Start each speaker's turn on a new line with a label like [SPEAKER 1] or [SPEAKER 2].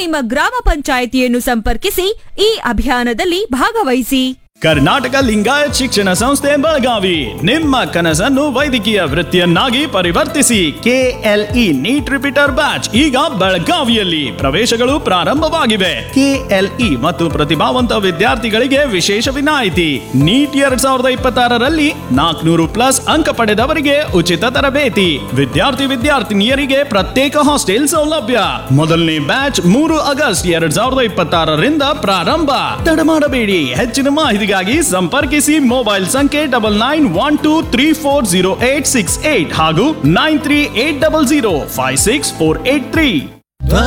[SPEAKER 1] ನಿಮ್ಮ ಗ್ರಾಮ ಪಂಚಾಯಿತಿಯನ್ನು ಸಂಪರ್ಕಿಸಿ ಈ ಅಭಿಯಾನದಲ್ಲಿ ಭಾಗವಹಿಸಿ
[SPEAKER 2] ಕರ್ನಾಟಕ ಲಿಂಗಾಯತ್ ಶಿಕ್ಷಣ ಸಂಸ್ಥೆ ಬೆಳಗಾವಿ ನಿಮ್ಮ ಕನಸನ್ನು ವೈದ್ಯಕೀಯ ವೃತ್ತಿಯನ್ನಾಗಿ ಪರಿವರ್ತಿಸಿ ಕೆಎಲ್ಇ ನೀಟ್ ರಿಪೀಟರ್ ಬ್ಯಾಚ್ ಈಗ ಬೆಳಗಾವಿಯಲ್ಲಿ ಪ್ರವೇಶಗಳು ಪ್ರಾರಂಭವಾಗಿವೆ ಕೆಎಲ್ಇ ಮತ್ತು ಪ್ರತಿಭಾವಂತ ವಿದ್ಯಾರ್ಥಿಗಳಿಗೆ ವಿಶೇಷ ವಿನಾಯಿತಿ ನೀಟ್ ಎರಡ್ ಸಾವಿರದ ಇಪ್ಪತ್ತಾರರಲ್ಲಿ ನಾಲ್ಕನೂರು ಪ್ಲಸ್ ಅಂಕ ಪಡೆದವರಿಗೆ ಉಚಿತ ತರಬೇತಿ ವಿದ್ಯಾರ್ಥಿ ವಿದ್ಯಾರ್ಥಿನಿಯರಿಗೆ ಪ್ರತ್ಯೇಕ ಹಾಸ್ಟೆಲ್ ಸೌಲಭ್ಯ ಮೊದಲನೇ ಬ್ಯಾಚ್ ಮೂರು ಆಗಸ್ಟ್ ಎರಡ್ ಸಾವಿರದ ಇಪ್ಪತ್ತಾರರಿಂದ ಪ್ರಾರಂಭ ತಡ ಮಾಡಬೇಡಿ ಹೆಚ್ಚಿನ ಮಾಹಿತಿಗಾಗಿ ಸಂಪರ್ಕಿಸಿ ಮೊಬೈಲ್ ಸಂಖ್ಯೆ double nine one two three four zero eight six eight ಹಾಗೂ nine three eight double zero five six four eight three